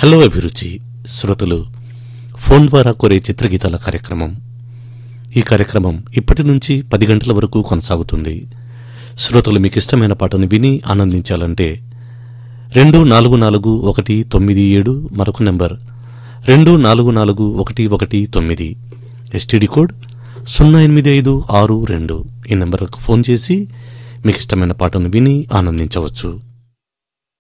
hello అభిరుచి శ్రోతలు phone ద్వారా కోరే చిత్రగీతాల కార్యక్రమం ఈ కార్యక్రమం ఇప్పటి నుంచి పది గంటల వరకు కొనసాగుతుంది శ్రోతలు మీకు ఇష్టమైన పాటను విని ఆనందించాలంటే రెండు నాలుగు నాలుగు ఒకటి తొమ్మిది ఏడు మరొక నెంబర్ రెండు నాలుగు నాలుగు ఒకటి ఒకటి తొమ్మిది ఎస్టీడీ కోడ్ సున్నా ఎనిమిది ఐదు ఆరు రెండు ఈ నెంబర్కు ఫోన్ చేసి మీకు ఇష్టమైన పాటను విని ఆనందించవచ్చు